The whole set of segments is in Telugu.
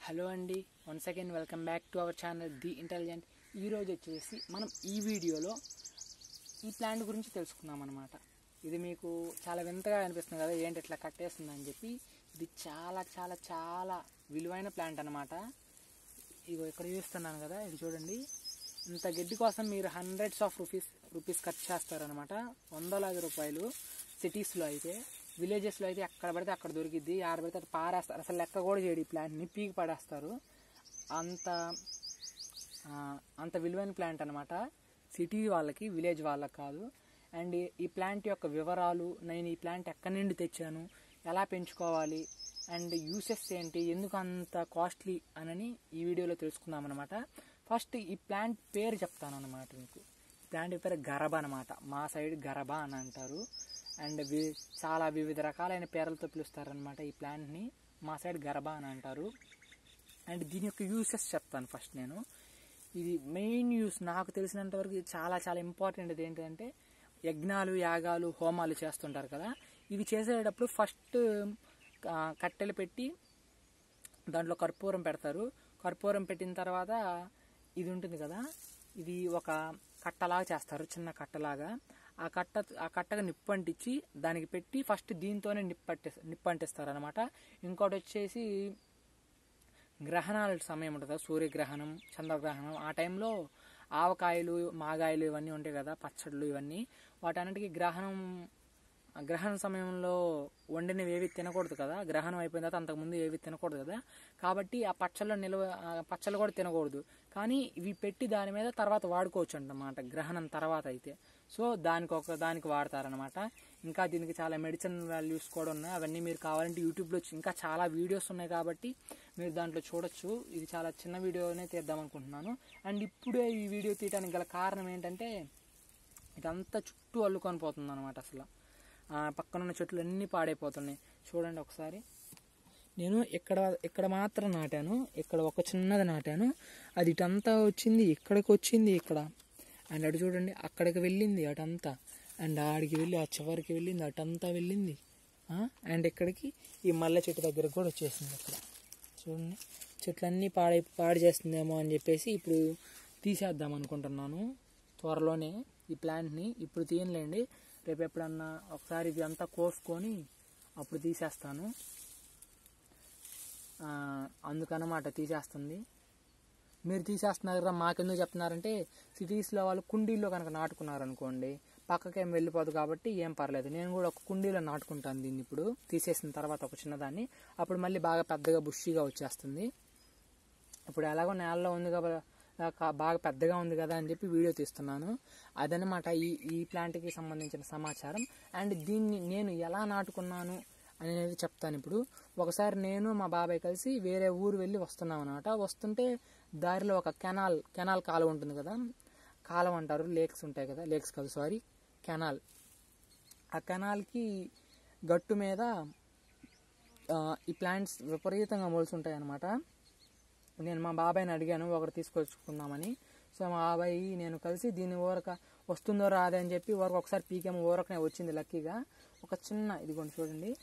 హలో అండి once again welcome back to our channel the intelligent ఈరోజు వచ్చేసి మనం ఈ వీడియోలో ఈ ప్లాంట్ గురించి తెలుసుకుందాం అనమాట ఇది మీకు చాలా వింతగా అనిపిస్తుంది కదా ఏంటి ఇట్లా కట్టేస్తుందని చెప్పి ఇది చాలా చాలా చాలా విలువైన ప్లాంట్ అనమాట ఇగో ఇక్కడ చూస్తున్నాను కదా ఇది చూడండి ఇంత గడ్డి కోసం మీరు హండ్రెడ్స్ ఆఫ్ రూపీస్ రూపీస్ ఖర్చు చేస్తారనమాట వందలాది రూపాయలు సిటీస్లో అయితే విలేజెస్లో అయితే ఎక్కడ పడితే అక్కడ దొరికిద్ది ఆడ పడితే అక్కడ పారేస్తారు అసలు లెక్క కూడా చేయడు ఈ ప్లాంట్ని పీకి పడేస్తారు అంత ఆ, అంత విలువైన ప్లాంట్ అనమాట సిటీ వాళ్ళకి విలేజ్ వాళ్ళకి కాదు అండ్ ఈ ప్లాంట్ యొక్క వివరాలు నేను ఈ ప్లాంట్ ఎక్కడి నుండి తెచ్చాను ఎలా పెంచుకోవాలి అండ్ యూసెస్ ఏంటి ఎందుకు అంత కాస్ట్లీ అని ఈ వీడియోలో తెలుసుకుందాం అనమాట ఫస్ట్ ఈ ప్లాంట్ పేరు చెప్తాను అనమాట మీకు ప్లాంట్ పేరు గరబ అనమాట మా సైడ్ గరబ అని అంటారు అండ్ వి చాలా వివిధ రకాలైన పేర్లతో పిలుస్తారనమాట ఈ ప్లాంట్ని మా సైడ్ గరబ అని అంటారు అండ్ దీని యొక్క యూసెస్ చెప్తాను ఫస్ట్ నేను ఇది మెయిన్ యూస్ నాకు తెలిసినంత వరకు ఇది చాలా చాలా ఇంపార్టెంట్ ఏంటంటే యజ్ఞాలు యాగాలు హోమాలు చేస్తుంటారు కదా ఇవి చేసేటప్పుడు ఫస్ట్ ఆ, కట్టెలు పెట్టి దాంట్లో కర్పూరం పెడతారు కర్పూరం పెట్టిన తర్వాత ఇది ఉంటుంది కదా ఇది ఒక కట్టలాగా చేస్తారు చిన్న కట్టలాగా ఆ కట్ట ఆ కట్టగా నిప్పు అంటించి దానికి పెట్టి ఫస్ట్ దీంతోనే నిప్పట్టే నిప్పు అంటిస్తారు అనమాట ఇంకోటి వచ్చేసి గ్రహణాల సమయం ఉంటుంది కదా సూర్యగ్రహణం చంద్రగ్రహణం ఆ టైంలో ఆవకాయలు మాగాయలు ఇవన్నీ ఉంటాయి కదా పచ్చళ్ళు ఇవన్నీ వాటన్నిటికీ గ్రహణం ఆ గ్రహణ సమయంలో వండినవి ఏవి తినకూడదు కదా గ్రహణం అయిపోయిన తర్వాత అంతకుముందు ఏవి తినకూడదు కదా కాబట్టి ఆ పచ్చళ్ళు నిల్వ ఆ పచ్చళ్ళు కూడా తినకూడదు కానీ ఇవి పెట్టి దాని మీద తర్వాత వాడుకోవచ్చు అన్నమాట గ్రహణం తర్వాత అయితే సో దానికి ఒక దానికి వాడతారనమాట ఇంకా దీనికి చాలా మెడిసిన్ వాల్యూస్ కూడా ఉన్నాయి అవన్నీ మీరు కావాలంటే యూట్యూబ్లో ఇంకా చాలా వీడియోస్ ఉన్నాయి కాబట్టి మీరు దాంట్లో చూడొచ్చు ఇది చాలా చిన్న వీడియోనే తీద్దాం అనుకుంటున్నాను అండ్ ఇప్పుడే ఈ వీడియో తీయడానికి గల కారణం ఏంటంటే ఇదంతా చుట్టూ అల్లుకొని పోతుంది అనమాట అసలు ఆ పక్కన ఉన్న చెట్లు అన్నీ పాడైపోతున్నాయి చూడండి ఒకసారి నేను ఇక్కడ ఇక్కడ మాత్రం నాటాను ఇక్కడ ఒక చిన్నది నాటాను అది ఇటంతా వచ్చింది ఇక్కడికి వచ్చింది ఇక్కడ అండ్ అటు చూడండి అక్కడికి వెళ్ళింది అటంతా అండ్ ఆడికి వెళ్ళి ఆ చివరికి వెళ్ళింది అటంతా వెళ్ళింది ఆ, అండ్ ఇక్కడికి ఈ మల్లె చెట్టు దగ్గరకు కూడా వచ్చేసింది ఇక్కడ చూడండి చెట్లన్నీ పాడై పాడు చేస్తుందేమో అని చెప్పేసి ఇప్పుడు తీసేద్దాం అనుకుంటున్నాను త్వరలోనే ఈ ప్లాంట్ని ఇప్పుడు తీయనులేండి రేపు ఎప్పుడన్నా ఒకసారి ఇది అంతా కోసుకొని అప్పుడు తీసేస్తాను ఆ, అందుకనమాట తీసేస్తుంది మీరు తీసేస్తున్నారు కదా మాకెందుకు చెప్తున్నారంటే సిటీస్లో వాళ్ళు కుండీల్లో కనుక నాటుకున్నారు అనుకోండి పక్కకేం వెళ్ళిపోదు కాబట్టి ఏం పర్లేదు నేను కూడా ఒక కుండీలో నాటుకుంటాను దీన్ని ఇప్పుడు తీసేసిన తర్వాత ఒక చిన్నదాన్ని అప్పుడు మళ్ళీ బాగా పెద్దగా బుషిగా వచ్చేస్తుంది ఇప్పుడు ఎలాగో నేలలో ఉంది కాబట్టి బాగా పెద్దగా ఉంది కదా అని చెప్పి వీడియో తీస్తున్నాను అదనమాట ఈ ఈ ప్లాంట్కి సంబంధించిన సమాచారం అండ్ దీన్ని నేను ఎలా నాటుకున్నాను అనేది చెప్తాను ఇప్పుడు ఒకసారి నేను మా బాబాయ్ కలిసి వేరే ఊరు వెళ్ళి వస్తున్నాం అనమాట వస్తుంటే దారిలో ఒక కెనాల్ కెనాల్ కాలువ ఉంటుంది కదా కాలువ అంటారు లేక్స్ ఉంటాయి కదా లేక్స్ కాదు సారీ కెనాల్ ఆ కెనాల్కి గట్టు మీద ఆ, ఈ ప్లాంట్స్ విపరీతంగా మొలుచుంటాయి అనమాట నేను మా బాబాయ్ని అడిగాను ఒకటి తీసుకొచ్చుకుందామని సో మా బాబాయ్ నేను కలిసి దీని ఊరక వస్తుందో రాదే అని చెప్పి ఊరకు ఒకసారి పీకేమో ఊరకనే వచ్చింది లక్కీగా ఒక చిన్న ఇదిగోండి చూడండి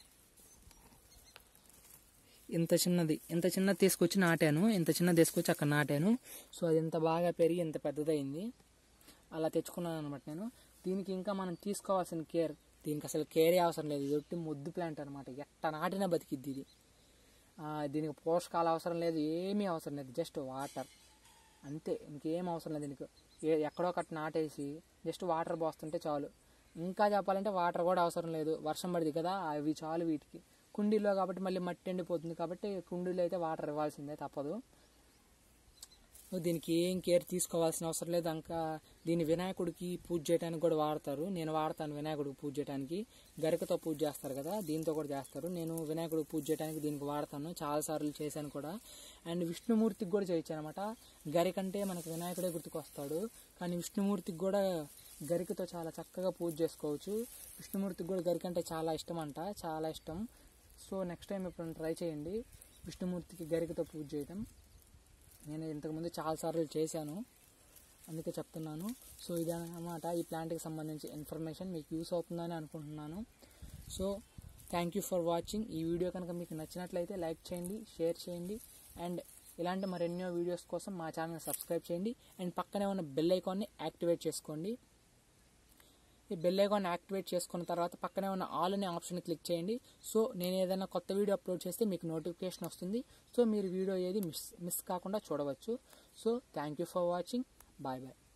ఇంత చిన్నది ఇంత చిన్నది తీసుకొచ్చి నాటాను ఇంత చిన్నది తీసుకొచ్చి అక్కడ నాటాను సో అది ఇంత బాగా పెరిగి ఇంత పెద్దదైంది అలా తెచ్చుకున్నాను అనమాట నేను దీనికి ఇంకా మనం తీసుకోవాల్సిన కేర్ దీనికి అసలు కేరే అవసరం లేదు ఇది ఒట్టి ముద్దు ప్లాంట్ అనమాట ఎట్ట నాటినా బతికిద్ది ఇది ఆ, దీనికి పోషకాలు అవసరం లేదు ఏమీ అవసరం లేదు జస్ట్ వాటర్ అంతే ఇంకేం అవసరం లేదు దీనికి ఏ ఎక్కడో ఒకటి నాటేసి జస్ట్ వాటర్ పోస్తుంటే చాలు ఇంకా చెప్పాలంటే వాటర్ కూడా అవసరం లేదు వర్షం పడింది కదా అవి చాలు వీటికి కుండీలో కాబట్టి మళ్ళీ మట్టి ఎండిపోతుంది కాబట్టి కుండీలో అయితే వాటర్ ఇవ్వాల్సిందే తప్పదు దీనికి ఏం కేర్ తీసుకోవాల్సిన అవసరం లేదు ఇంకా దీన్ని వినాయకుడికి పూజ చేయడానికి కూడా వాడతారు నేను వాడతాను వినాయకుడికి పూజ చేయడానికి గరికతో పూజ చేస్తారు కదా దీంతో కూడా చేస్తారు నేను వినాయకుడికి పూజ చేయడానికి దీనికి వాడతాను చాలా సార్లు చేశాను కూడా అండ్ విష్ణుమూర్తికి కూడా చేయొచ్చు అనమాట గరికంటే మనకు వినాయకుడే గుర్తుకొస్తాడు కానీ విష్ణుమూర్తికి కూడా గరికతో చాలా చక్కగా పూజ చేసుకోవచ్చు విష్ణుమూర్తికి కూడా గరికంటే చాలా ఇష్టం అంట చాలా ఇష్టం సో నెక్స్ట్ టైం ఎప్పుడు ట్రై చేయండి విష్ణుమూర్తికి గరికతో పూజ చేయడం నేను ఇంతకుముందు చాలాసార్లు చేశాను అందుకే చెప్తున్నాను సో ఇదన్నమాట ఈ ప్లాంట్కి సంబంధించి ఇన్ఫర్మేషన్ మీకు యూస్ అవుతుందని అనుకుంటున్నాను so thank you for watching ఈ వీడియో కనుక మీకు నచ్చినట్లయితే లైక్ చేయండి షేర్ చేయండి అండ్ ఇలాంటి మరెన్నో వీడియోస్ కోసం మా ఛానల్ సబ్స్క్రైబ్ చేయండి అండ్ పక్కనే ఉన్న బెల్ ఐకాన్ని యాక్టివేట్ చేసుకోండి ఈ బెల్ ఐకాన్ యాక్టివేట్ చేసుకున్న తర్వాత పక్కనే ఉన్న ఆల్ అనే ఆప్షన్ క్లిక్ చేయండి సో నేను ఏదైనా కొత్త వీడియో అప్లోడ్ చేస్తే మీకు నోటిఫికేషన్ వస్తుంది సో మీరు వీడియో ఏది మిస్ మిస్ కాకుండా చూడవచ్చు so thank you for watching bye bye